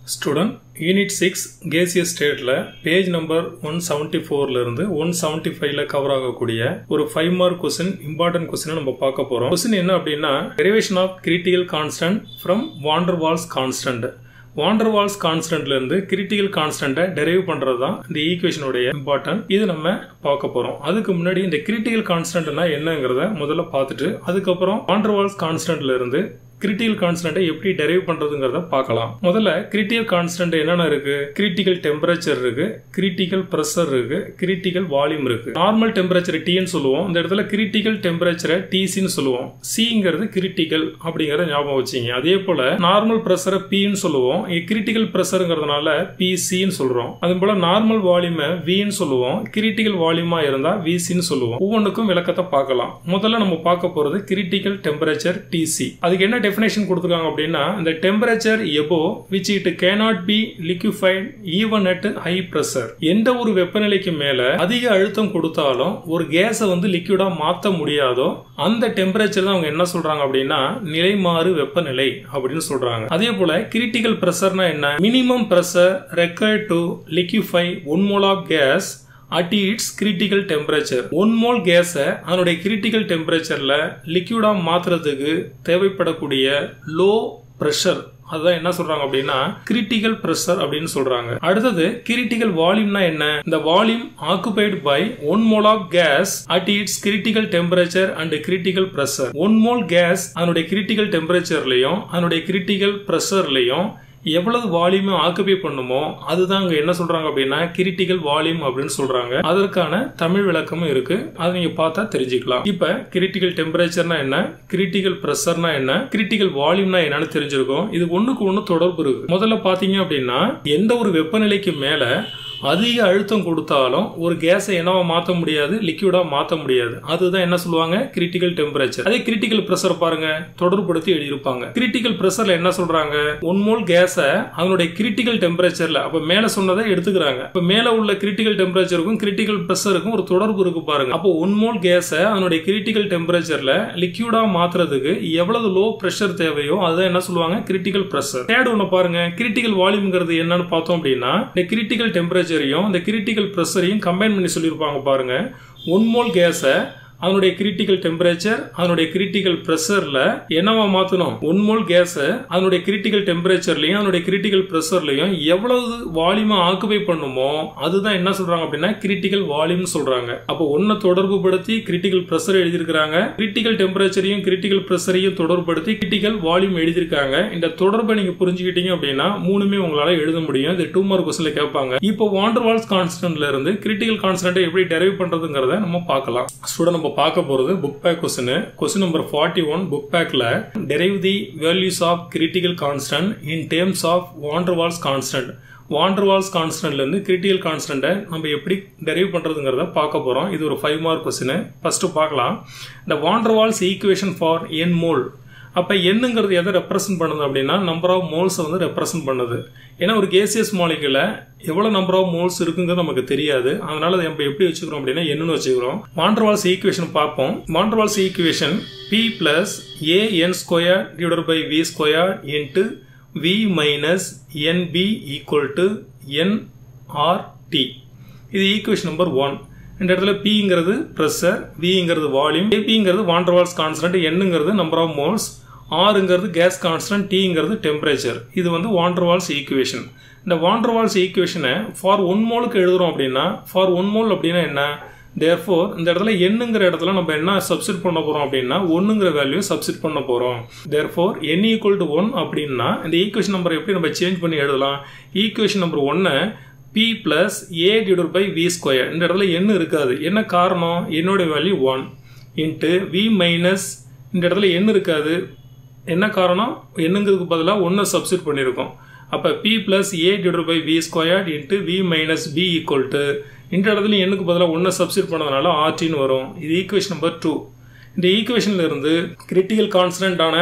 student unit six gaseous ஸ்டேட்டில் page number one seventy ஃபோர்லேருந்து one seventy ஃபைவ்ல cover ஆகக்கூடிய ஒரு ஃபைவ் மார்க் கொஸ்டின் இம்பார்ட்டன்ட் கொஸ்டினை நம்ம பார்க்க போகிறோம் கொஸ்டின் என்ன அப்படின்னா derivation of critical constant from van der Waals constant van der Waals கான்ஸ்டன்ட்ல இருந்து கிரிட்டிக்கல் கான்ஸ்டன்ட்டை டெரைவ் பண்றது தான் இந்த ஈக்குவேஷனுடைய இம்பார்ட்டன்ட் இது நம்ம பார்க்க போறோம் அதுக்கு முன்னாடி இந்த கிரிட்டிக்கல் கான்ஸ்டன்ட்னா என்னங்கிறத முதல்ல பார்த்துட்டு அதுக்கப்புறம் வாண்டர் வால்ஸ் கான்ஸ்டன்ட்ல இருந்து கிரிட்டிக்கல் கான்ஸ்டன்ட்டை எப்படி டெரைவ் பண்றதுங்கிறத பார்க்கலாம் முதல்ல கிரிட்டிக்கல் கான்ஸ்டன்ட் என்னென்ன இருக்கு கிரிட்டிக்கல் டெம்பரேச்சர் இருக்கு கிரிட்டிக்கல் ப்ரெஷர் இருக்கு கிரிட்டிக்கல் வால்யூம் இருக்கு நார்மல் டெம்பரேச்சர் டீன்னு சொல்லுவோம் இந்த இடத்துல கிரிட்டிக்கல் டெம்பரேச்சரை டிசின்னு சொல்லுவோம் சிங்கிறது கிரிட்டிக்கல் அப்படிங்கறத ஞாபகம் வச்சுங்க அதே போல நார்மல் ப்ரெஷரை பின்னு சொல்லுவோம் கிரிட்டிக்கல் ப்ரெஷருங்கிறதுனால பிசின்னு சொல்றோம் அது போல நார்மல் வால்யூமை வின்னு சொல்லுவோம் கிரிட்டிக்கல் வால்யூமா இருந்தா விசின்னு சொல்லுவோம் ஒவ்வொன்றுக்கும் விளக்கத்தை பார்க்கலாம் முதல்ல நம்ம பார்க்க போறது கிரிட்டிக்கல் டெம்பரேச்சர் டிசி அதுக்கு என்ன டெஃபினேஷன் கொடுத்துருக்காங்க அப்படின்னா இந்த temperature above which it cannot be liquefied even at high pressure எந்த ஒரு வெப்பநிலைக்கு மேல அதிக அழுத்தம் கொடுத்தாலும் ஒரு கேஸை வந்து லிக்யூடா மாற்ற முடியாதோ அந்த டெம்பரேச்சர் தான் அவங்க என்ன சொல்றாங்க அப்படின்னா நிலைமாறு வெப்பநிலை அப்படின்னு சொல்றாங்க அதே போல கிரிட்டிக்கல் ப்ரெஷர்னா என்ன minimum pressure required to liquefy one mole of gas at its critical temperature one mole கேஸை அதனுடைய கிரிட்டிக்கல் டெம்பரேச்சர்ல லிக்யூடா மாத்துறதுக்கு தேவைப்படக்கூடிய லோ ப்ரெஷர் அதுதான் என்ன சொல்றாங்க அப்படின்னா கிரிட்டிக்கல் ப்ரெஷர் அப்படின்னு சொல்றாங்க அடுத்தது கிரிட்டிக்கல் வால்யூம்னா என்ன இந்த volume occupied by one mole of gas at its critical temperature and critical pressure one mole gas அதனுடைய கிரிட்டிக்கல் டெம்பரேச்சர்லயும் அதனுடைய கிரிட்டிக்கல் ப்ரெஷர்லயும் எவ்வளவு வால்யூம் ஆக்குபை பண்ணுமோ அதுதான் அங்க என்ன சொல்றாங்க அப்படின்னா கிரிட்டிக்கல் வால்யூம் அப்படின்னு சொல்றாங்க அதற்கான தமிழ் விளக்கமும் இருக்கு அதை நீங்க பார்த்தா தெரிஞ்சுக்கலாம் இப்ப கிரிட்டிக்கல் டெம்பரேச்சர்னா என்ன கிரிட்டிக்கல் ப்ரெஷர்னா என்ன கிரிட்டிக்கல் வால்யூம்னா என்னன்னு தெரிஞ்சிருக்கும் இது ஒண்ணுக்கு ஒண்ணு தொடர்பு இருக்கு முதல்ல பாத்தீங்க அப்படின்னா எந்த ஒரு வெப்பநிலைக்கு மேல அதிக அழுத்தம் கொடுத்தாலும் ஒரு கேஸை என்னவா மாற்ற முடியாது லிக்யூடா மாற்ற முடியாது அதுதான் என்ன சொல்லுவாங்க கிரிட்டிக்கல் டெம்பரேச்சர் அதே கிரிட்டிக்கல் ப்ரெஷர் பாருங்க தொடர்புபடுத்தி எழுதியிருப்பாங்க கிரிட்டிக்கல் ப்ரெஷர்ல என்ன சொல்றாங்க ஒன் மோல் கேஸை அதனுடைய கிரிட்டிக்கல் டெம்பரேச்சர்ல அப்ப மேல சொன்னதை எடுத்துக்கிறாங்க இப்ப மேல உள்ள கிரிட்டிக்கல் டெம்பரேச்சருக்கும் கிரிட்டிக்கல் ப்ரெஷருக்கும் ஒரு தொடர்பு இருக்கு பாருங்க அப்போ ஒன் மோல் கேஸை அதனுடைய கிரிட்டிக்கல் டெம்பரேச்சர்ல லிக்யூடா மாத்துறதுக்கு எவ்வளவு லோ ப்ரெஷர் தேவையோ அதுதான் என்ன சொல்லுவாங்க கிரிட்டிக்கல் ப்ரெஷர் தேர்ட் ஒன்னு பாருங்க கிரிட்டிக்கல் வால்யூம்ங்கிறது என்னன்னு பார்த்தோம் அப்படின்னா இந்த கிரிட்டிக்கல் டெம்பரேச்சர் டெம்பரேச்சரையும் இந்த கிரிட்டிக்கல் ப்ரெஷரையும் கம்பைன் பண்ணி சொல்லியிருப்பாங்க பாருங்க ஒன் மோல் கேஸை அதனுடைய கிரிட்டிக்கல் டெம்பரேச்சர் அதனுடைய கிரிட்டிக்கல் ப்ரெஷர்ல என்னவா மாத்தணும் ஒன் மோல் கேஸ் அதனுடைய கிரிட்டிக்கல் டெம்பரேச்சர்லயும் அதனுடைய கிரிட்டிக்கல் ப்ரெஷர்லயும் எவ்வளவு வால்யூமா ஆக்குபை பண்ணுமோ அதுதான் என்ன சொல்றாங்க அப்படின்னா கிரிட்டிக்கல் வால்யூம் சொல்றாங்க அப்போ ஒன்ன தொடர்பு படுத்தி கிரிட்டிக்கல் ப்ரெஷர் எழுதியிருக்காங்க கிரிட்டிக்கல் டெம்பரேச்சரையும் கிரிட்டிக்கல் ப்ரெஷரையும் தொடர்புபடுத்தி கிரிட்டிக்கல் வால்யூம் எழுதியிருக்காங்க இந்த தொடர்பை நீங்க புரிஞ்சுக்கிட்டீங்க அப்படின்னா மூணுமே உங்களால எழுத முடியும் இது டூ மார்க் கொஸ்டின்ல கேட்பாங்க இப்போ வாண்டர் வால்ஸ் கான்ஸ்டன்ட்ல இருந்து கிரிட்டிக்கல் கான்ஸ்டன்ட் எப்படி டெரைவ் பண்றதுங்கிறத நம்ம பார்க்கலாம் ஸ்டூடெண்ட் நம்ம பார்க்க போறது book back question question number forty one book பேக்ல derive the values of critical constant in terms of van der Waals constant van der Waals கான்ஸ்டன்ட்ல இருந்து கிரிட்டிக்கல் கான்ஸ்டன்ட்டை நம்ம எப்படி டெரைவ் பண்றதுங்கிறத பார்க்க போறோம் இது ஒரு ஃபைவ் மார்க் கொஸ்டின் ஃபர்ஸ்ட் பார்க்கலாம் இந்த van der Waals equation for n mole அப்போ என்னங்கிறது எதை ரெப்ரசென்ட் பண்ணுது அப்படின்னா நம்பர் ஆஃப் மோல்ஸை வந்து ரெப்ரசென்ட் பண்ணுது ஏன்னா ஒரு கேசியஸ் மாலிகுல எவ்வளோ நம்பர் ஆஃப் மோல்ஸ் இருக்குங்கிறது நமக்கு தெரியாது அதனால அதை நம்ம எப்படி வச்சுக்கிறோம் அப்படின்னா என்னன்னு வச்சுக்கிறோம் வாண்டர்வால்ஸ் ஈக்குவேஷன் பார்ப்போம் van der Waals equation P plus a n square divide by V square into V minus n b equal to n R T இது ஈக்குவேஷன் நம்பர் ஒன் இந்த இடத்துல பிங்கிறது ப்ரெஷர் விங்கிறது வால்யூம் ஏபிங்கிறது வாண்டர்வால்ஸ் கான்ஸ்டன்ட் என்னங்கிறது நம்பர் ஆஃப் மோல்ஸ் ஆறுங்கிறது gas constant டீங்கிறது temperature இது வந்து வாண்டர்வால்ஸ் ஈக்குவேஷன் இந்த வாண்டர்வால்ஸ் ஈக்குவேஷனை ஃபார் ஒன் மோலுக்கு எழுதுறோம் அப்படின்னா ஃபார் ஒன் மோல் அப்படின்னா என்ன தேர்ஃபோர் இந்த இடத்துல எண்ணுங்கிற இடத்துல நம்ம என்ன சப்ஸ்டிட் பண்ண போறோம் அப்படின்னா ஒன்னுங்கிற வேல்யூ சப்ஸ்டிட் பண்ண போறோம் therefore n equal to one அப்படின்னா இந்த ஈக்குவேஷன் நம்பர் எப்படி நம்ம சேஞ்ச் பண்ணி எழுதலாம் ஈக்குவேஷன் நம்பர் ஒன்னை P plus a divide by V square இந்த இடத்துல என்ன இருக்காது என்ன காரணம் என்னோட value one into V minus இந்த இடத்துல என்ன இருக்காது என்ன காரணம் என்னங்கிறதுக்கு பதிலாக ஒன்று சப்ஸ்டிட் பண்ணியிருக்கோம் அப்போ P plus a divide by V square into V minus B equal to இந்த இடத்துல எண்ணுக்கு பதிலாக ஒன்று சப்ஸ்டிட் பண்ணதுனால ஆர்டின்னு வரும் இது ஈக்குவேஷன் நம்பர் டூ இந்த ஈக்குவேஷன்ல இருந்து கிரிட்டிக்கல் கான்ஸ்டன்டான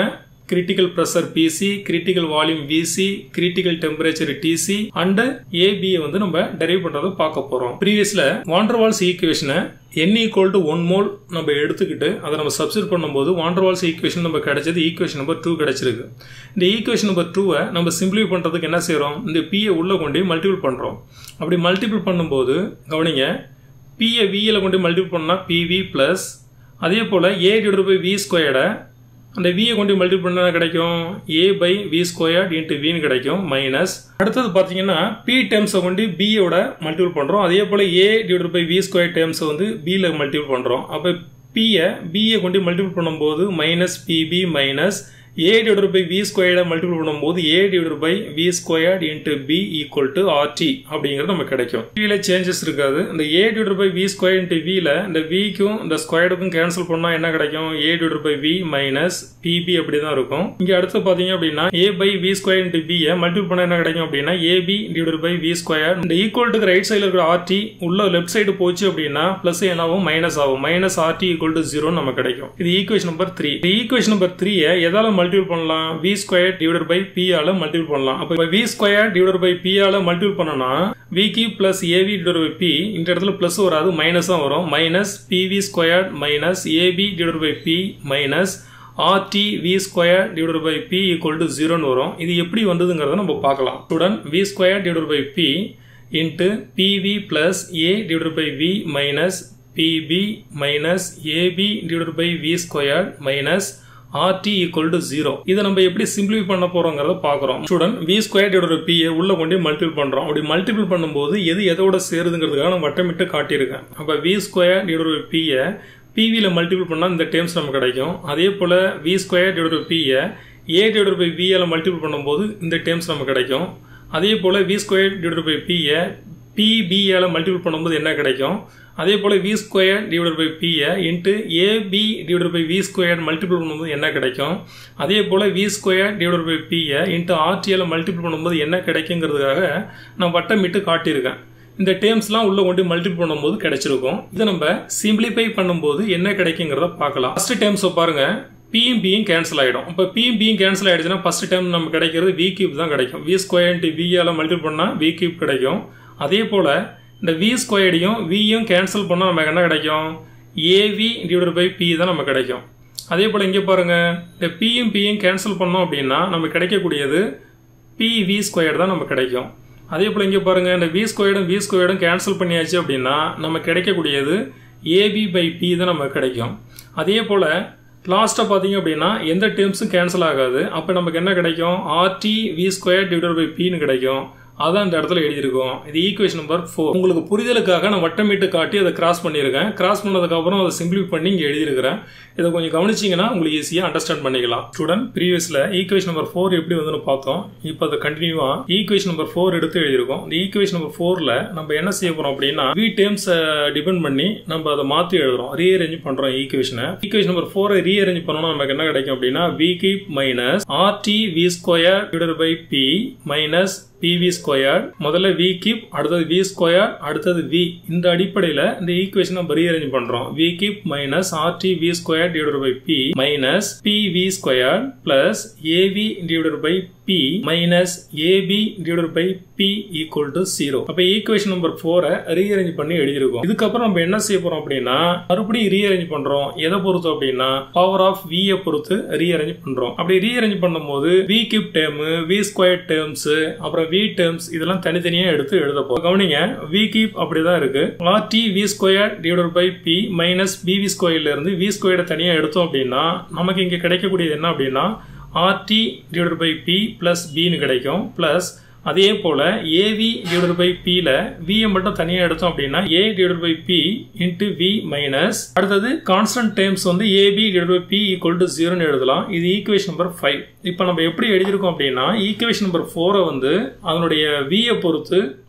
critical pressure P C critical volume V C critical temperature T C and ஏபியை வந்து நம்ம டெரைவ் பண்றதை பார்க்க போறோம் ப்ரீவியஸ்ல வாண்டர்வால்ஸ் ஈக்குவேஷனை n equal to one mole நம்ம எடுத்துக்கிட்டு அதை நம்ம சப்ஸ்டிட் பண்ணும்போது வாண்டர்வால்ஸ் ஈக்குவேஷன் நம்ம கிடைச்சது ஈக்குவேஷன் நம்பர் டூ கிடைச்சிருக்கு இந்த ஈக்குவேஷன் நம்பர் டூவை நம்ம சிம்பிளிஃபை பண்ணுறதுக்கு என்ன செய்கிறோம் இந்த பியை உள்ளே கொண்டு மல்டிபிள் பண்ணுறோம் அப்படி மல்டிபிள் பண்ணும்போது கவனிங்க பியை வியில் கொண்டு மல்டிபிள் பண்ணால் பிவி ப்ளஸ் அதே போல் ஏ டிவைட் பை வி ஸ்கொயர்டை அந்த வியை கொண்டு மல்டிபிள் பண்ணால் கிடைக்கும் a by V squared into வின்னு கிடைக்கும் மைனஸ் அடுத்தது பார்த்தீங்கன்னா பி டேர்ம்ஸை கொண்டு பியோட மல்டிபிள் பண்ணுறோம் அதே போல் a divide by V square டேர்ம்ஸை வந்து பியில் மல்டிபிள் பண்ணுறோம் அப்போ பியை பியை கொண்டு மல்டிபிள் பண்ணும்போது minus P b minus a divide by V ஸ்கொயர்டை மல்டிபிள் பண்ணும்போது a divide by V squared into b equal to R T அப்படிங்கிறது நமக்கு கிடைக்கும் வில சேஞ்சஸ் இருக்காது இந்த a divide by V square into வில இந்த விக்கும் இந்த ஸ்கொயர்டுக்கும் கேன்சல் பண்ணா என்ன கிடைக்கும் a divide by V minus P b அப்படி தான் இருக்கும் இங்க அடுத்து பாத்தீங்க அப்படின்னா a by V square into பியை மல்டிபிள் பண்ணா என்ன கிடைக்கும் அப்படின்னா AB divide by V square இந்த ஈக்குவல் டு ரைட் சைடில் இருக்கிற ஆர்டி உள்ள லெஃப்ட் சைடு போச்சு அப்படின்னா பிளஸ் என்னாகும் மைனஸ் ஆகும் minus R T equal to zero நமக்கு கிடைக்கும் இது equation number three equation number த்ரீயை எதால மல்டிபிள் பண்ணலாம் V square divide by P ஆல மல்டிபிள் பண்ணலாம் அப்போ V square divide by P ஆல மல்டிபிள் பண்ணனா வி கி plus a V divide by P இந்த இடத்துல பிளஸ் வராது மைனஸ் தான் வரும் minus b V square minus a b divide by P minus R T V square divide by P equal to ஜீரோன்னு வரும் இது எப்படி வந்ததுங்கிறத நம்ம பார்க்கலாம் student V square divide by B into P V plus a divide by V minus P b minus a b divide by V square minus R T equal to zero இதை நம்ம எப்படி சிம்பிளிஃபை பண்ண போறோங்கிறத பார்க்குறோம் student V square divide P உள்ள கொண்டு multiple பண்றோம் அப்படி மல்டிபிள் பண்ணும்போது எது எதோட சேருதுங்கிறதுக்காக நான் வட்டமிட்டு காட்டியிருக்கேன் அப்போ வி ஸ்கொயர் டிவைட் பை பியை பிவியில் மல்டிபிள் பண்ணால் இந்த டேர்ம்ஸ் நமக்கு கிடைக்கும் அதே போல் வி ஸ்கொயர் டிவைட் பை பியை ஏ டிவைட் பை வியால் மல்டிபிள் பண்ணும்போது இந்த டேர்ம்ஸ் நமக்கு கிடைக்கும் அதே போல் வி ஸ்கொயர் டிவைட் பை பியை பிபியால் மல்டிபிள் பண்ணும்போது என்ன கிடைக்கும் அதே போல் வி ஸ்கொயர் டிவைட் பை பியை into a b divide by V square multiple பண்ணும்போது என்ன கிடைக்கும் அதே போல் வி ஸ்கொயர் டிவைட் பை பியை இன்ட்டு ஆர்டிஎல் மல்டிபிள் பண்ணும்போது என்ன கிடைக்குங்கிறதுக்காக நான் வட்டமிட்டு காட்டியிருக்கேன் இந்த டேர்ம்ஸ்லாம் உள்ள கொண்டு மல்டிபிள் பண்ணும்போது கிடைச்சிருக்கும் இதை நம்ம சிம்பிளிஃபை பண்ணும்போது என்ன கிடைக்குங்கிறத பார்க்கலாம் ஃபர்ஸ்ட் டேர்ம்ஸை பாருங்க பியும் பியும் கேன்சல் ஆகிடும் இப்போ பியும் பியும் கேன்சல் ஆகிடுச்சுன்னா ஃபர்ஸ்ட் டைம் நமக்கு கிடைக்கிறது வி கியூப் தான் கிடைக்கும் வி ஸ்கொயர் இன்ட்டு வியால் மல்டிபிள் பண்ணால் வி கியூப் கிடைக்கும் அதே போல் இந்த வி ஸ்கொயர்டையும் வியும் கேன்சல் பண்ணால் நமக்கு என்ன கிடைக்கும் ஏவி டிவைட் பை பி தான் நமக்கு கிடைக்கும் அதே போல் இங்கே பாருங்கள் இந்த பியும் பியும் கேன்சல் பண்ணோம் அப்படின்னா நமக்கு கிடைக்கக்கூடியது பி வி ஸ்கொயர் தான் நமக்கு கிடைக்கும் அதே போல் இங்கே பாருங்கள் இந்த வி ஸ்கொயர்டும் வி ஸ்கொயர்டும் கேன்சல் பண்ணியாச்சு அப்படின்னா நமக்கு கிடைக்கக்கூடியது ஏபி பை பி தான் நமக்கு கிடைக்கும் அதே போல் லாஸ்ட்டாக பார்த்தீங்க அப்படின்னா எந்த டேர்ம்ஸும் கேன்சல் ஆகாது அப்போ நமக்கு என்ன கிடைக்கும் R T V square divide by பின்னு கிடைக்கும் அதான் இந்த இடத்துல எழுதியிருக்கோம் இது ஈக்குவேஷன் நம்பர் ஃபோர் உங்களுக்கு புரிதலுக்காக நான் வட்டமிட்டு காட்டி அதை கிராஸ் பண்ணியிருக்கேன் கிராஸ் பண்ணதுக்கப்புறம் அதை சிம்பிளிஃபை பண்ணி இங்கே எழுதியிருக்கிறேன் இதை கொஞ்சம் கவனிச்சிங்கன்னா உங்களுக்கு ஈஸியாக அண்டர்ஸ்டாண்ட் பண்ணிக்கலாம் ஸ்டூடெண்ட் ப்ரீவியஸில் ஈக்குவேஷன் நம்பர் ஃபோர் எப்படி வந்துன்னு பார்த்தோம் இப்போ அதை கண்டினியூவாக ஈக்குவேஷன் நம்பர் ஃபோர் எடுத்து எழுதியிருக்கோம் இந்த ஈக்குவேஷன் நம்பர் ஃபோரில் நம்ம என்ன செய்ய போகிறோம் அப்படின்னா வி டேர்ம்ஸை டிபெண்ட் பண்ணி நம்ம அதை மாற்றி எழுதுறோம் ரீஅரேஞ்ச் பண்ணுறோம் ஈக்குவேஷனை ஈக்குவேஷன் நம்பர் ஃபோரை ரீஅரேஞ்ச் பண்ணோம்னா நமக்கு என்ன கிடைக்கும் அப்படின்னா V cube minus R T V square divide by P minus b V square முதல்ல வி கியூப் அடுத்தது வி ஸ்கொயர் அடுத்தது வி இந்த அடிப்படையில் இந்த ஈக்குவேஷன் நம்ம ரீஅரேஞ்ச் பண்றோம் V cube minus R T V square divide by P minus b V square plus a V divide by P minus a b divide by P equal to zero அப்ப equation number ஃபோரை rearrange பண்ணி எழுதியிருக்கோம் இதுக்கப்புறம் நம்ம என்ன செய்ய போறோம் அப்படின்னா மறுபடியும் ரீஅரேஞ்ச் பண்றோம் எதை பொறுத்து அப்படின்னா பவர் ஆஃப் வியை பொறுத்து ரீஅரேஞ்ச் பண்றோம் அப்படி ரீஅரேஞ்ச் பண்ணும்போது V cube term V square terms அப்புறம் வி டேர்ம்ஸ் இதெல்லாம் தனித்தனியா எடுத்து எழுத போறோம் கவனிங்க வி கீப் அப்படிதான் இருக்கு R T V square divide by P minus b V ஸ்கொயர்ல இருந்து வி ஸ்கொயரை தனியா எடுத்தோம் அப்படின்னா நமக்கு இங்க கிடைக்கக்கூடியது என்ன அப்படின்னா R T divide by P plus பின்னு கிடைக்கும் பிளஸ் அதே போல ஏவி டிவைட் பை பில வியை மட்டும் தனியாக எடுத்தோம் அப்படின்னா a divide by B into V minus அடுத்தது கான்ஸ்டன்ட் டைம்ஸ் வந்து a b divide by P equal to ஜீரோன்னு எழுதலாம் இது ஈக்குவேஷன் நம்பர் ஃபைவ் இப்போ நம்ம எப்படி எழுதியிருக்கோம் அப்படின்னா ஈக்குவேஷன் நம்பர் ஃபோரை வந்து அதனுடைய வியை பொறுத்து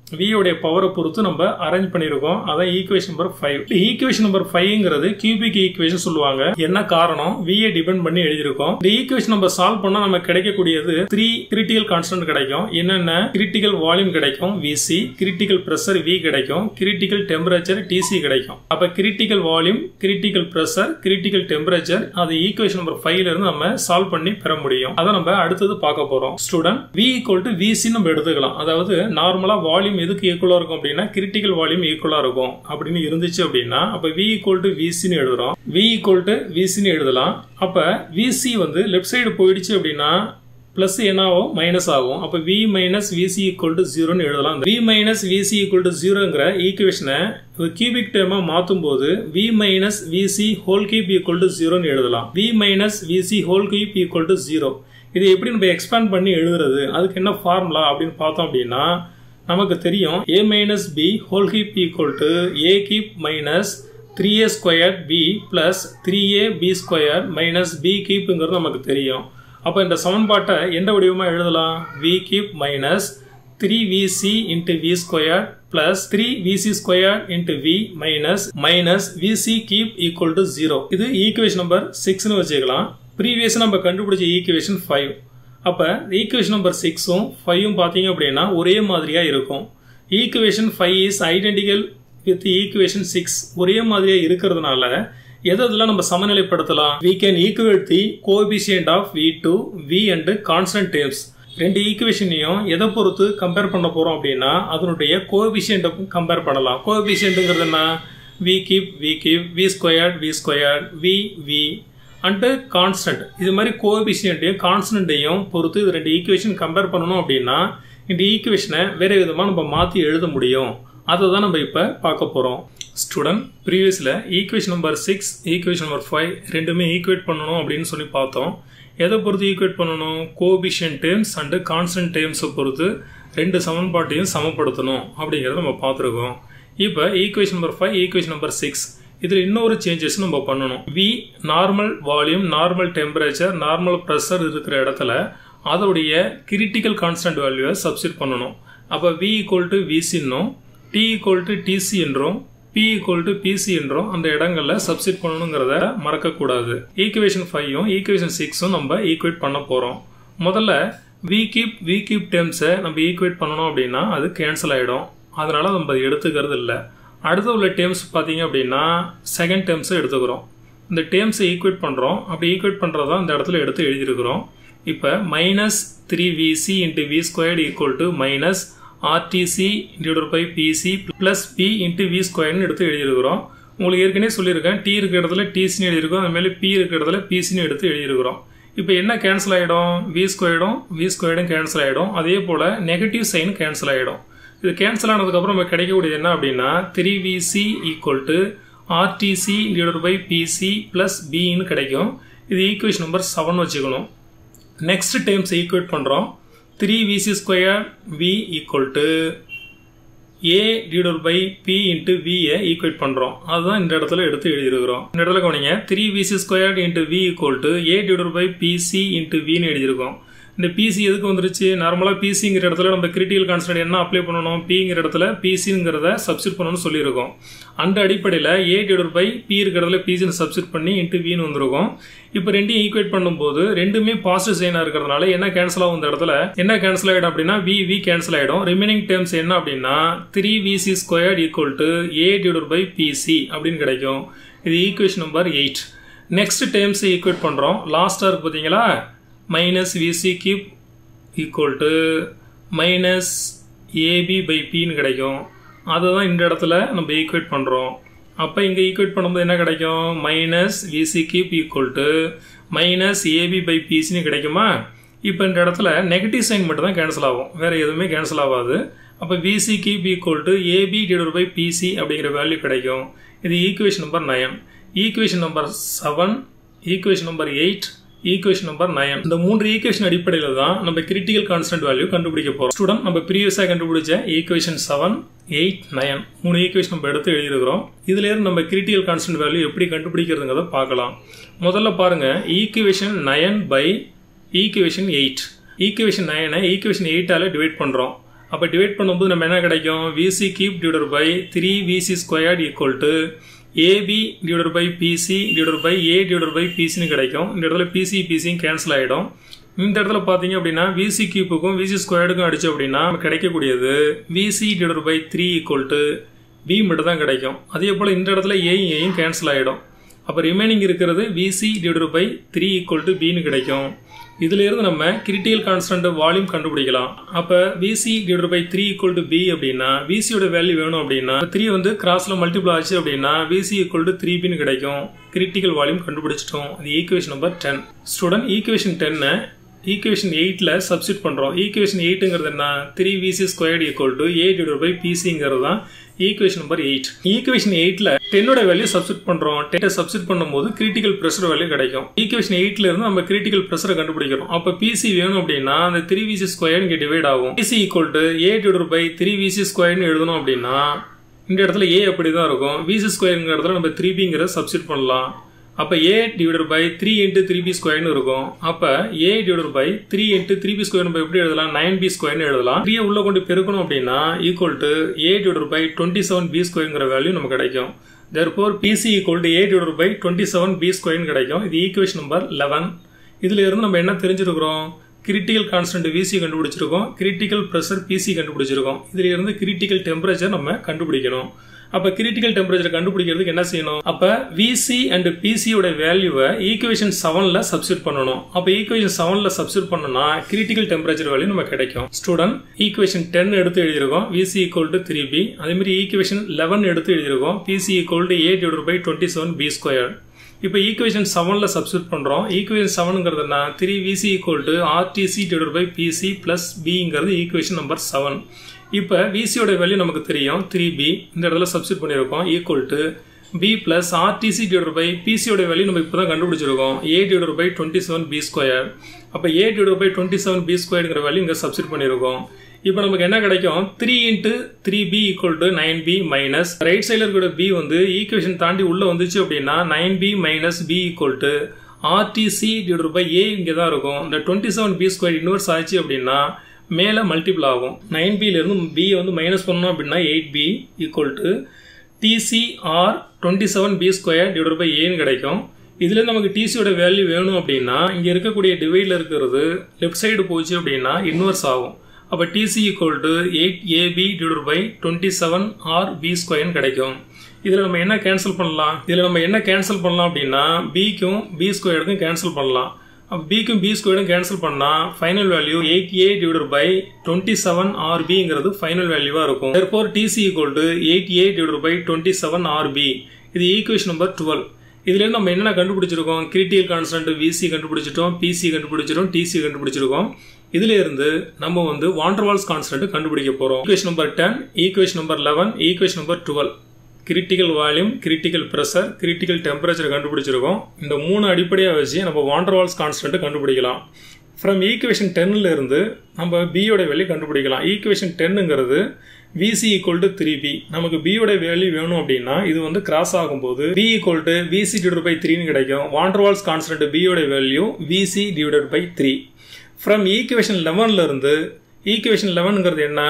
v உடைய பவரை பொறுத்து நம்ம அரேஞ்ச் பண்ணியிருக்கோம் அதான் equation number five equation number ஃபைவ்ங்கிறது கியூபிக் ஈக்குவேஷன் சொல்லுவாங்க என்ன காரணம் v ஐ டிபெண்ட் பண்ணி எழுதியிருக்கோம் இந்த ஈக்குவேஷன் நம்ம சால்வ் பண்ணா நமக்கு கிடைக்கக்கூடியது த்ரீ கிரிட்டிக்கல் கான்ஸ்டன்ட் கிடைக்கும் என்னென்ன கிரிட்டிக்கல் வால்யூம் கிடைக்கும் விசி கிரிட்டிக்கல் பிரஷர் வி கிடைக்கும் கிரிட்டிக்கல் டெம்பரேச்சர் டிசி கிடைக்கும் அப்ப critical volume critical pressure critical temperature அது ஈக்குவேஷன் நம்பர் ஃபைவ்ல இருந்து நம்ம சால்வ் பண்ணி பெற முடியும் அதை நம்ம அடுத்தது பார்க்க போறோம் student V equal to V C நம்ம எடுத்துக்கலாம் அதாவது நார்மலா வால்யூம் எதுக்கு ஈக்குவலா இருக்கும் அப்படின்னா கிரிட்டிக்கல் வால்யூம் ஈக்குவலா இருக்கும் அப்படின்னு இருந்துச்சு அப்படின்னா அப்ப வி ஈக்குவல் டு விசின்னு எழுதுறோம் வி ஈக்குவல் டு விசின்னு எழுதலாம் அப்ப விசி வந்து லெஃப்ட் சைடு போயிடுச்சு அப்படின்னா பிளஸ் என்ன ஆகும் மைனஸ் ஆகும் அப்ப V minus V C equal to ஜீரோன்னு எழுதலாம் V minus V C equal to ஜீரோங்கிற ஈக்குவேஷனை ஒரு கியூபிக் டேர்மா மாற்றும் போது V minus V C whole cube equal to ஜீரோன்னு எழுதலாம் V minus V C whole cube equal to zero இது எப்படி நம்ம எக்ஸ்பேண்ட் பண்ணி எழுதுறது அதுக்கு என்ன ஃபார்முலா அப்படின்னு பார்த்தோம் அப்படின்னா நமக்கு தெரியும் a minus b whole cube equal to a cube minus three a square b plus three a b square minus b கீப்புங்கிறது நமக்கு தெரியும் அப்போ இந்த சமன்பாட்டை எந்த வடிவமாக எழுதலாம் V cube minus three V C into V square plus three VC square into V minus minus V C cube equal to zero இது ஈக்குவேஷன் நம்பர் சிக்ஸ்னு வச்சுக்கலாம் ப்ரீவியஸ் நம்ம கண்டுபிடிச்ச ஈக்குவேஷன் ஃபைவ் அப்போ ஈக்குவேஷன் நம்பர் சிக்ஸும் ஃபைவும் பார்த்தீங்க அப்படின்னா ஒரே மாதிரியாக இருக்கும் equation five is identical with equation six ஒரே மாதிரியாக இருக்கிறதுனால எது இதெல்லாம் நம்ம சமநிலைப்படுத்தலாம் we can equate the coefficient of V to V and constant terms ரெண்டு ஈக்குவேஷனையும் எதை பொறுத்து கம்பேர் பண்ண போறோம் அப்படின்னா அதனுடைய கோபிஷியன்ட் கம்பேர் பண்ணலாம் கோபிஷியன்ட்டுங்கிறது என்ன V cube V cube V squared V squared V V and constant இது மாதிரி கோபிஷியன்ட்டையும் கான்ஸ்டன்ட்டையும் பொறுத்து இது ரெண்டு ஈக்குவேஷன் கம்பேர் பண்ணணும் அப்படின்னா இந்த ஈக்குவேஷனை வேற விதமாக நம்ம மாற்றி எழுத முடியும் அதை தான் நம்ம இப்போ பார்க்க போகிறோம் ஸ்டூடெண்ட் ப்ரீவியஸில் equation number six equation number five ரெண்டுமே ஈக்குவேட் பண்ணணும் அப்படின்னு சொல்லி பார்த்தோம் எதை பொறுத்து ஈக்குவேட் பண்ணணும் கோபிஷியன் டேர்ம்ஸ் அண்டு கான்ஸ்டன்ட் டேர்ம்ஸை பொறுத்து ரெண்டு சமன்பாட்டையும் சமப்படுத்தணும் அப்படிங்கிறத நம்ம பார்த்துருக்கோம் இப்போ equation number five equation number six இதில் இன்னொரு சேஞ்சஸ் நம்ம பண்ணணும் V normal volume normal temperature normal pressure இருக்கிற இடத்துல அதோடைய கிரிட்டிக்கல் கான்ஸ்டன்ட் வேல்யூவை சப்ஸ்டிட் பண்ணணும் அப்போ வி ஈக்குவல் டு விசின்னும் டி ஈக்குவல் டு டிசி என்றும் பி ஈக்குவல் டு பிசி என்றும் அந்த இடங்கள்ல சப்ஸ்டிட் பண்ணணுங்கிறத மறக்கக்கூடாது ஈக்குவேஷன் ஃபைவும் ஈக்குவேஷன் சிக்ஸும் நம்ம ஈக்குவேட் பண்ண போகிறோம் முதல்ல வி கீப் வி கீப் டேர்ம்ஸை நம்ம ஈக்குவேட் பண்ணணும் அப்படின்னா அது கேன்சல் ஆகிடும் அதனால நம்ம அதை எடுத்துக்கிறது இல்லை அடுத்து உள்ள டேர்ம்ஸ் பார்த்தீங்க அப்படின்னா செகண்ட் டேர்ம்ஸை எடுத்துக்கிறோம் இந்த டேர்ம்ஸை ஈக்குவேட் பண்ணுறோம் அப்படி ஈக்குவேட் பண்ணுறதா இந்த இடத்துல எடுத்து எழுதியிருக்கிறோம் இப்போ minus three V C into V squared equal to minus R T C divide by PC plus b into V ஸ்கொயர்னு எடுத்து எழுதியிருக்கிறோம் உங்களுக்கு ஏற்கனவே சொல்லியிருக்கேன் டி இருக்கிற இடத்துல டிசின்னு எழுதியிருக்கோம் அது மேலே பி இருக்கிற இடத்துல பிசின்னு எடுத்து எழுதியிருக்கிறோம் இப்போ என்ன கேன்சல் ஆகிடும் வி ஸ்கொயர்டும் வி ஸ்கொயர்டும் கேன்சல் ஆகிடும் அதே போல் நெகட்டிவ் சைன் கேன்சல் ஆகிடும் இது கேன்சல் ஆனதுக்கப்புறம் நம்ம கிடைக்கக்கூடியது என்ன அப்படின்னா three VC equal to RTC divide by PC plus பின்னு கிடைக்கும் இது ஈக்குவேஷன் நம்பர் செவன் வச்சுக்கணும் நெக்ஸ்ட் டைம்ஸ் ஈக்குவேட் பண்ணுறோம் three VC square V equal to A divide by B into வியை ஈக்குவேட் பண்ணுறோம் அதுதான் இந்த இடத்துல எடுத்து எழுதியிருக்கிறோம் இந்த இடத்துல கவனிங்க three VC square into V equal to A divide by PC into வின்னு எழுதியிருக்கோம் இந்த பிசி எதுக்கு வந்துருச்சு நார்மலாக பிசிங்கிற இடத்துல நம்ம கிரிட்டிக்கல் கான்ஸ்டன்ட் என்ன அப்ளை பண்ணணும் பிங்கிற இடத்துல பிசிங்கிறத சப்ஸ்டிட் பண்ணணும்னு சொல்லியிருக்கோம் அந்த அடிப்படையில் ஏ டிவைட் பை பி இருக்கிறதுல பிசின்னு சப்ஸ்டிட் பண்ணி இன்ட்டு வின்னு வந்திருக்கும் இப்போ ரெண்டையும் ஈக்குவேட் பண்ணும்போது ரெண்டுமே பாசிட்டிவ் சைனாக இருக்கிறதுனால என்ன கேன்சல் ஆகும் இந்த இடத்துல என்ன கேன்சல் ஆகிடும் அப்படின்னா வி வி கேன்சல் ஆகிடும் ரிமைனிங் டேர்ம்ஸ் என்ன அப்படின்னா three VC squared equal to A divide by PC அப்படின்னு கிடைக்கும் இது equation number eight next terms equate பண்ணுறோம் லாஸ்ட்டாக இருக்கு பார்த்தீங்களா minus VC cube equal to minus AB by பின்னு கிடைக்கும் அதை தான் இந்த இடத்துல நம்ம ஈக்குவேட் பண்ணுறோம் அப்போ இங்கே ஈக்குவேட் பண்ணும்போது என்ன கிடைக்கும் minus VC cube equal to minus AB by பிசின்னு கிடைக்குமா இப்போ இந்த இடத்துல நெகட்டிவ் சைன் மட்டும் தான் கேன்சல் ஆகும் வேறு எதுவுமே கேன்சல் ஆகாது அப்போ VC cube equal to AB divide by PC அப்படிங்கிற வேல்யூ கிடைக்கும் இது equation number nine equation number seven equation number eight equation number nine இந்த மூன்று ஈக்குவேஷன் அடிப்படையில் தான் நம்ம கிரிட்டிக்கல் கான்ஸ்டன்ட் வேல்யூ கண்டுபிடிக்க போறோம் ஸ்டூடெண்ட் நம்ம ப்ரீவியஸாக கண்டுபிடிச்ச ஈக்குவேஷன் செவன் எயிட் நயன் மூணு ஈக்குவேஷன் நம்ம எடுத்து எழுதியிருக்கிறோம் இதுல இருந்து நம்ம கிரிட்டிக்கல் கான்ஸ்டன்ட் வேல்யூ எப்படி கண்டுபிடிக்கிறதுங்கிறத பார்க்கலாம் முதல்ல பாருங்க equation nine by equation eight equation நயனை ஈக்குவேஷன் எயிட்டால டிவைட் பண்றோம் அப்போ டிவைட் பண்ணும்போது நம்ம என்ன கிடைக்கும் VC cube divided by three VC squared equal to AB divided by PC divided by A divided by பிசின்னு கிடைக்கும் இந்த இடத்துல பிசி பிசியும் கேன்சல் ஆகிடும் இந்த இடத்துல பார்த்தீங்க அப்படின்னா விசி கியூப்புக்கும் விசி ஸ்கொயர்டுக்கும் அடிச்சு அப்படின்னா கிடைக்கக்கூடியது VC divided by three equal to B மட்டும் தான் கிடைக்கும் அதே போல் இந்த இடத்துல ஏயும் ஏயும் கேன்சல் ஆகிடும் அப்போ ரிமைனிங் இருக்கிறது VC divided by three equal to பின்னு கிடைக்கும் இதுல இருந்து நம்ம கிரிட்டிக்கல் கான்ஸ்டன்ட் வால்யூம் கண்டுபிடிக்கலாம் அப்ப VC divide by three equal to B அப்படின்னா விசியோட வேல்யூ வேணும் அப்படின்னா த்ரீ வந்து கிராஸ்ல மல்டிபிள் ஆச்சு அப்படின்னா விசி ஈக்குவல் டு த்ரீ பின்னு கிடைக்கும் கிரிட்டிக்கல் வால்யூம் கண்டுபிடிச்சிட்டோம் அது equation number ten student equation டென்னை ஈக்குவேஷன் எயிட்டில் சப்ஸ்டிட் பண்ணுறோம் ஈக்குவேஷன் எயிட்டுங்கிறது என்ன three VC squared equal to A divide by பிசிங்கிறது தான் ஈக்குவேஷன் நம்பர் எயிட் ஈக்குவேஷன் எயிட்டில் டென்னோட வேல்யூ சப்ஸ்டிட் பண்ணுறோம் டென்னை சப்ஸ்டிட் பண்ணும்போது கிரிட்டிக்கல் ப்ரெஷர் வேல்யூ கிடைக்கும் ஈக்குவேஷன் எயிட்ல இருந்து நம்ம கிரிட்டிக்கல் ப்ரெஷரை கண்டுபிடிக்கிறோம் அப்போ பிசி வேணும் அப்படின்னா அந்த த்ரீ விசி ஸ்கொயர் இங்கே டிவைட் ஆகும் PC equal to A divide by three VC ஸ்கொயர்னு எழுதணும் அப்படின்னா இந்த இடத்துல ஏ அப்படி தான் இருக்கும் விசி ஸ்கொயருங்கிற இடத்துல நம்ம த்ரீ பிங்கிறத சப்ஸ்டிட் பண்ணலாம் அப்போ A divided by three into three B ஸ்கொயர்னு இருக்கும் அப்போ A divided by three into three B square நம்ம எப்படி எழுதலாம் நைன் பி ஸ்கொயர்னு எழுதலாம் த்ரீ உள்ள கொண்டு பெருக்கணும் அப்படின்னா equal to A divided by twenty seven B ஸ்கொயருங்கிற வேல்யூ நமக்கு கிடைக்கும் therefore PC equal to A divided by twenty seven B ஸ்கொயர்னு கிடைக்கும் இது ஈக்குவேஷன் நம்பர் லெவன் இதுல இருந்து நம்ம என்ன தெரிஞ்சிருக்கிறோம் கிரிட்டிக்கல் கான்ஸ்டன்ட் விசி கண்டுபிடிச்சிருக்கோம் கிரிட்டிக்கல் ப்ரெஷர் பிசி கண்டுபிடிச்சிருக்கோம் இதுல இருந்து கிரிட்டிக்கல் டெம்பரேச்சர் நம்ம கண்டுபிடிக்கணும் அப்ப கிரிட்டிக்கல் டெம்பரேச்சர் கண்டுபிடிக்கிறதுக்கு என்ன செய்யணும் அப்ப விசி அண்ட் பிசியோட வேல்யூவை ஈக்குவேஷன் செவன்ல சப்ஸ்டியூட் பண்ணணும் அப்ப ஈக்குவேஷன் செவன்ல சப்ஸ்டியூட் பண்ணனா கிரிட்டிக்கல் டெம்பரேச்சர் வேல்யூ நம்ம கிடைக்கும் ஸ்டூடெண்ட் ஈக்குவேஷன் டென் எடுத்து எழுதியிருக்கோம் VC equal to three B அதே மாதிரி ஈக்குவேஷன் லெவன் எடுத்து எழுதியிருக்கோம் PC equal to A divide by twenty seven B square இப்போ ஈக்குவேஷன் செவனில் சப்ஸ்டியூட் பண்ணுறோம் ஈக்குவேஷன் செவனுங்கிறது என்ன three VC equal to RTC divide by PC plus பிங்கிறது ஈக்குவேஷன் நம்பர் செவன் இப்போ விசியோட வேல்யூ நமக்கு தெரியும் த்ரீ பி இந்த இடத்துல சப்ஸ்டியூட் பண்ணியிருக்கோம் equal to B plus RTC divide by பிசியோட வேல்யூ நம்ம இப்போ தான் கண்டுபிடிச்சிருக்கோம் A divide by twenty seven B square அப்போ A divide by twenty seven B ஸ்கொயருங்கிற வேல்யூ இங்கே சப்ஸ்டியூட் பண்ணியிருக்கோம் இப்போ நமக்கு என்ன கிடைக்கும் three into three B equal to nine B minus right சைடில் இருக்கிற பி வந்து ஈக்குவேஷன் தாண்டி உள்ள வந்துச்சு அப்படின்னா nine B minus B equal to RTC divide by A இங்கே தான் இருக்கும் இந்த twenty seven B square inverse ஆச்சு அப்படின்னா மேலே மல்டிபிள் ஆகும் நைன் பியிலிருந்து பியை வந்து மைனஸ் பண்ணோம் அப்படின்னா eight B equal to TCR twenty seven B square divide by ஏன்னு கிடைக்கும் இதுல நமக்கு டிசியோட வேல்யூ வேணும் அப்படின்னா இங்க இருக்கக்கூடிய டிவைட்ல இருக்கிறது லெஃப்ட் சைடு போச்சு அப்படின்னா இன்வர்ஸ் ஆகும் அப்போ TC equal to eight AB divide by twenty seven R B ஸ்கொயர்னு கிடைக்கும் இதில் நம்ம என்ன கேன்சல் பண்ணலாம் இதில் நம்ம என்ன கேன்சல் பண்ணலாம் அப்படின்னா பிக்கும் பி ஸ்கொயருக்கும் கேன்சல் பண்ணலாம் அப்போ பிக்கும் பி ஸ்கொயரும் கேன்சல் பண்ணால் final value eight A divide by twenty seven R பிங்கிறது ஃபைனல் வேல்யூவாக இருக்கும் therefore TC equal to eight A divide by twenty seven R B இது ஈக்குவேஷன் நம்பர் டுவெல் இதுல நம்ம என்ன கண்டுபிடிச்சிருக்கோம் கிரிட்டிக்கல் கான்ஸ்டன்ட் விசி கண்டுபிடிச்சிட்டோம் பிசி கண்டுபிடிச்சிட்டோம் டிசி கண்டுபிடிச்சிருக்கோம் இதுல இருந்து நம்ம வந்து வாண்டர்வால்ஸ் கான்ஸ்டன்ட் கண்டுபிடிக்க போறோம் equation number ten equation number eleven equation number twelve critical volume critical pressure critical temperature கண்டுபிடிச்சிருக்கோம் இந்த மூணு அடிப்படையாக வச்சு நம்ம வாண்டர்வால்ஸ் கான்ஸ்டன்ட் கண்டுபிடிக்கலாம் ஃப்ரம் ஈக்குவேஷன் டென்னில் இருந்து நம்ம பியோட வேல்யூ கண்டுபிடிக்கலாம் ஈக்குவேஷன் டென்னுங்கிறது VC equal to three B நமக்கு பியோட வேல்யூ வேணும் அப்படின்னா இது வந்து கிராஸ் ஆகும்போது B equal to VC divide by த்ரீன்னு கிடைக்கும் வாண்டர்வால்ஸ் கான்ஸ்டன்ட் பியோட value VC divide by three from equation லெவன்ல இருந்து ஈக்குவேஷன் லெவனுங்கிறது என்ன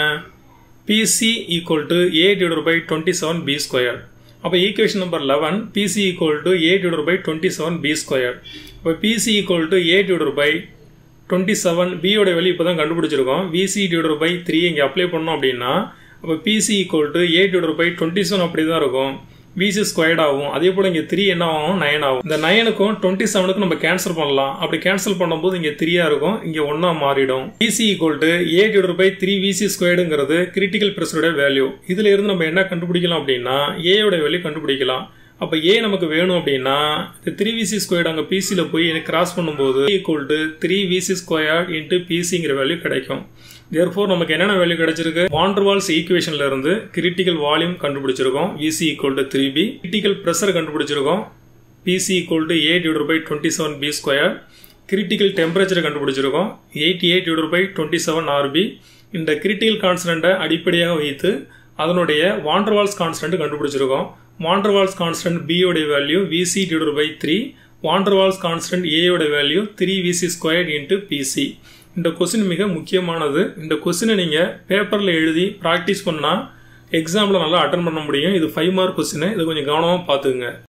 PC equal to A divide by twenty seven B square அப்போ equation number eleven PC equal to A divide by twenty seven B square இப்போ PC equal to A divide by twenty seven பியோட வெளி இப்போ தான் கண்டுபிடிச்சிருக்கோம் VC divide by three இங்கே apply பண்ணோம் அப்படின்னா அப்போ PC equal to A divide by twenty seven அப்படி தான் இருக்கும் விசி ஸ்கொயர்ட் ஆகும் அதே போல் இங்கே த்ரீ என்ன ஆகும் நைன் ஆகும் இந்த நைனுக்கும் டுவெண்ட்டி செவனுக்கும் நம்ம கேன்சல் பண்ணலாம் அப்படி கேன்சல் பண்ணும்போது இங்கே த்ரீயா இருக்கும் இங்கே ஒன்றா மாறிடும் VC equal to A divide by three VC ஸ்கொயர்டுங்கிறது கிரிட்டிக்கல் ப்ரெஷரோட வேல்யூ இதுல இருந்து நம்ம என்ன கண்டுபிடிக்கலாம் அப்படின்னா ஏயோட வேல்யூ கண்டுபிடிக்கலாம் அப்போ ஏ நமக்கு வேணும் அப்படின்னா இந்த த்ரீ விசி ஸ்கொயர்டு அங்கே பிசியில் போய் எனக்கு கிராஸ் பண்ணும்போது equal to three VC square into பிசிங்கிற வேல்யூ கிடைக்கும் தேர்ஃபோர் நமக்கு என்னென்ன வேல்யூ கிடைச்சிருக்கு வாண்டர்வால்ஸ் ஈக்குவேஷன்ல இருந்து கிரிட்டிக்கல் வால்யூம் கண்டுபிடிச்சிருக்கோம் VC equal to three B critical pressure கண்டுபிடிச்சிருக்கோம் PC equal to A divide by twenty seven B square critical temperature கண்டுபிடிச்சிருக்கோம் eighty eight divide by twenty seven RB இந்த critical கான்ஸ்டன்ட்டை அடிப்படையாக வைத்து அதனுடைய வாண்டர்வால்ஸ் கான்ஸ்டன்ட் கண்டுபிடிச்சிருக்கோம் van der Waals constant பியோடைய value VC divide by three van der Waals constant ஏயோட value three விசி square into PC இந்த கொஸ்டின் மிக முக்கியமானது இந்த கொஸ்டினை நீங்கள் பேப்பரில் எழுதி ப்ராக்டிஸ் பண்ணால் எக்ஸாமில் நல்லா அட்டன் பண்ண முடியும் இது ஃபைவ் மார்க் கொஸ்டின் இதை கொஞ்சம் கவனமாக பார்த்துக்குங்க